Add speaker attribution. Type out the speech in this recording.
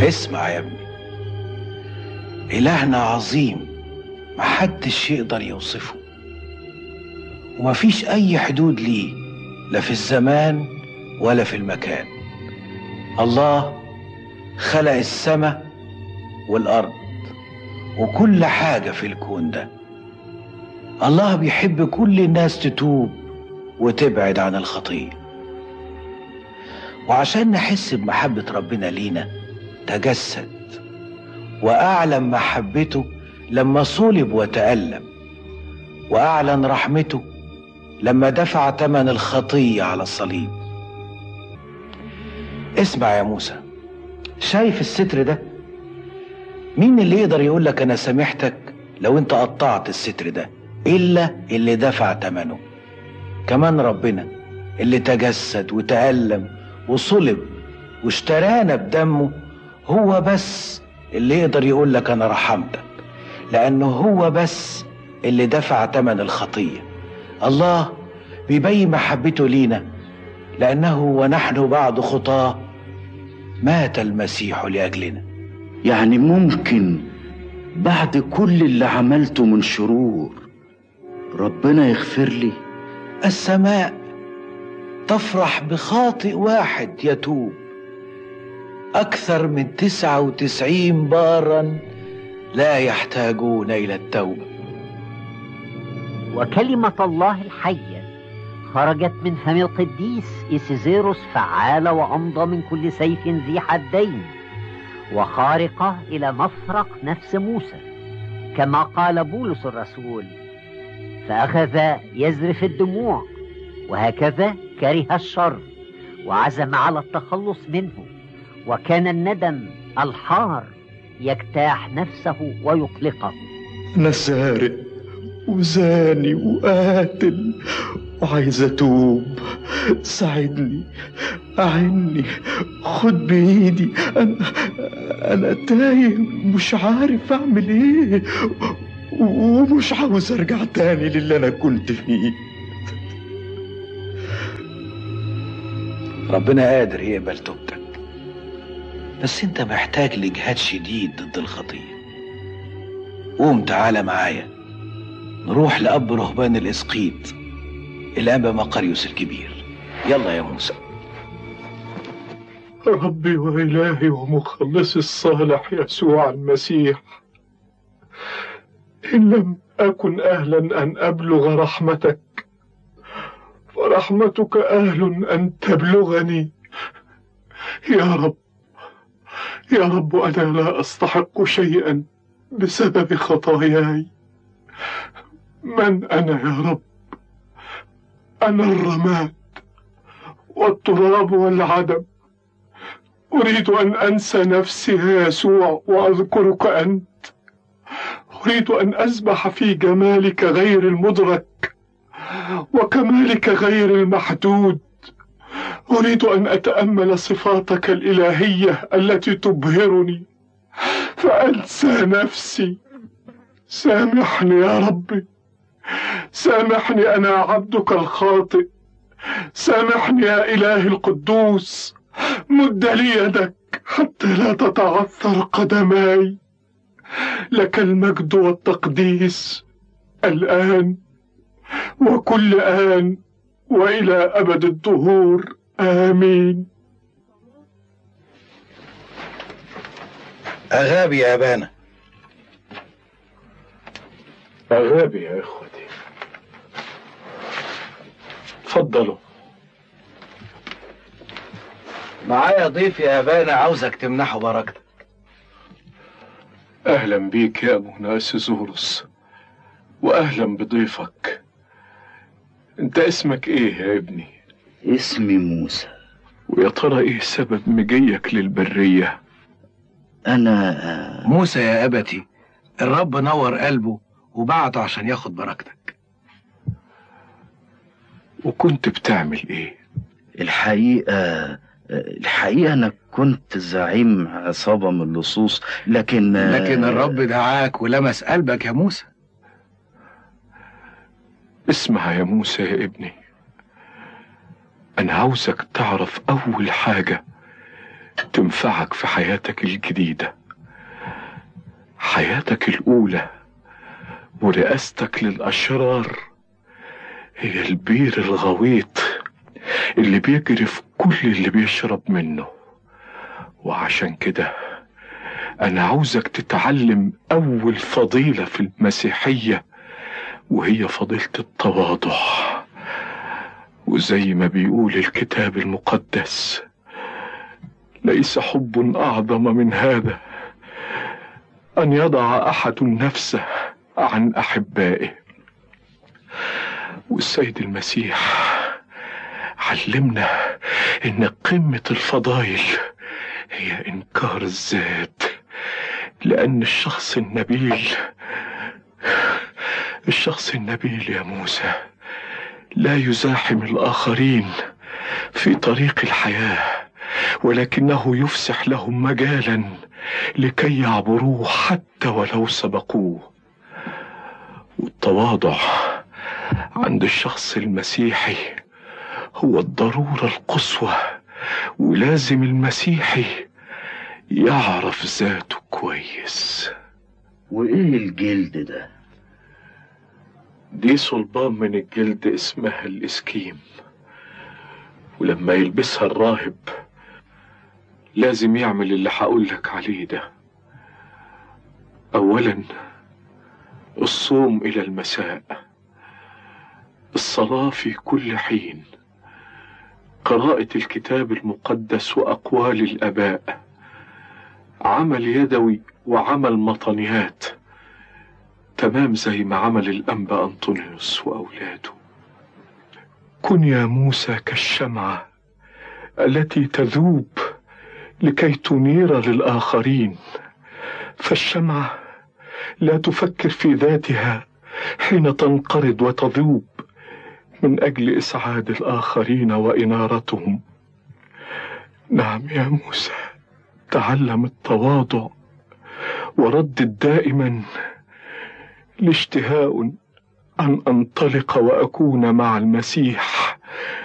Speaker 1: اسمع يا ابني إلهنا عظيم محدش يقدر يوصفه ومفيش أي حدود ليه لا في الزمان ولا في المكان الله خلق السماء والأرض وكل حاجة في الكون ده الله بيحب كل الناس تتوب وتبعد عن الخطيه وعشان نحس بمحبة ربنا لينا تجسد وأعلن محبته لما صلب وتألم وأعلن رحمته لما دفع ثمن الخطية على الصليب اسمع يا موسى شايف الستر ده مين اللي يقدر يقول لك أنا سامحتك لو أنت قطعت الستر ده إلا اللي دفع ثمنه كمان ربنا اللي تجسد وتألم وصلب واشترانا بدمه هو بس اللي يقدر يقول لك انا رحمتك لانه هو بس اللي دفع ثمن الخطيه الله بيبين محبته لينا لانه ونحن بعد خطاه مات المسيح لاجلنا
Speaker 2: يعني ممكن بعد كل اللي عملته من شرور ربنا يغفر لي
Speaker 1: السماء تفرح بخاطئ واحد يتوب أكثر من تسعة وتسعين بارا لا يحتاجون إلى التوبة
Speaker 3: وكلمة الله الحية خرجت من فم القديس إيسيزيروس فعالة وأمضى من كل سيف ذي حدين وخارقة إلى مفرق نفس موسى كما قال بولس الرسول فأخذ يزرف الدموع وهكذا كره الشر وعزم على التخلص منه وكان الندم الحار يجتاح نفسه ويطلقه
Speaker 2: أنا سارق وزاني وقاتل وعايز أتوب ساعدني أعني خد بإيدي أنا أنا تايه مش عارف أعمل إيه ومش عاوز أرجع تاني للي أنا كنت فيه
Speaker 1: ربنا قادر يقبل توبتك بس انت محتاج لجهاد شديد ضد الخطية قوم تعالى معايا نروح لأب رهبان الإسقيط الأنبا مقريوس الكبير يلا يا موسى
Speaker 4: ربي وإلهي ومخلصي الصالح يسوع المسيح إن لم أكن أهلا أن أبلغ رحمتك فرحمتك أهل أن تبلغني يا رب يا رب أنا لا أستحق شيئا بسبب خطاياي من أنا يا رب أنا الرماد والتراب والعدم أريد أن أنسى نفسي يا يسوع وأذكرك أنت أريد أن أسبح في جمالك غير المدرك وكمالك غير المحدود أريد أن أتأمل صفاتك الإلهية التي تبهرني فأنسى نفسي سامحني يا ربي سامحني أنا عبدك الخاطئ سامحني يا إلهي القدوس مد لي يدك حتى لا تتعثر قدماي لك المجد والتقديس الآن وكل آن وإلى أبد الدهور آمين
Speaker 1: أغابي يا أبانا
Speaker 4: أغابي يا إخوتي تفضلوا
Speaker 1: معايا ضيف يا أبانا عاوزك تمنحه بركتك
Speaker 4: أهلا بيك يا أبونا سيزورس وأهلا بضيفك أنت اسمك إيه يا ابني؟
Speaker 2: اسمي موسى
Speaker 4: ويا ترى إيه سبب مجيك للبرية؟
Speaker 2: أنا
Speaker 1: موسى يا أبتي الرب نور قلبه وبعته عشان ياخد بركتك
Speaker 4: وكنت بتعمل إيه؟
Speaker 2: الحقيقة الحقيقة أنا كنت زعيم عصابة من اللصوص لكن
Speaker 1: لكن الرب دعاك ولمس قلبك يا موسى
Speaker 4: اسمع يا موسى يا ابني أنا عاوزك تعرف أول حاجة تنفعك في حياتك الجديدة حياتك الأولى ورئاستك للأشرار هي البير الغويط اللي بيجري في كل اللي بيشرب منه وعشان كده أنا عاوزك تتعلم أول فضيلة في المسيحية وهي فضيلة التواضع وزي ما بيقول الكتاب المقدس ليس حب أعظم من هذا أن يضع أحد نفسه عن أحبائه والسيد المسيح علمنا إن قمة الفضائل هي إنكار الذات لأن الشخص النبيل الشخص النبيل يا موسى لا يزاحم الآخرين في طريق الحياة ولكنه يفسح لهم مجالا لكي يعبروه حتى ولو سبقوه والتواضع عند الشخص المسيحي هو الضرورة القصوى ولازم المسيحي يعرف ذاته كويس
Speaker 2: وايه الجلد ده
Speaker 4: دي صلبان من الجلد اسمها الاسكيم ولما يلبسها الراهب لازم يعمل اللي هقولك عليه ده اولا الصوم الى المساء الصلاه في كل حين قراءه الكتاب المقدس واقوال الاباء عمل يدوي وعمل مطنيات تمام زي ما عمل الأنبا أنطونيوس وأولاده كن يا موسى كالشمعة التي تذوب لكي تنير للآخرين فالشمعة لا تفكر في ذاتها حين تنقرض وتذوب من أجل إسعاد الآخرين وإنارتهم نعم يا موسى تعلم التواضع وردد دائما لاشتهاء أن أنطلق وأكون مع المسيح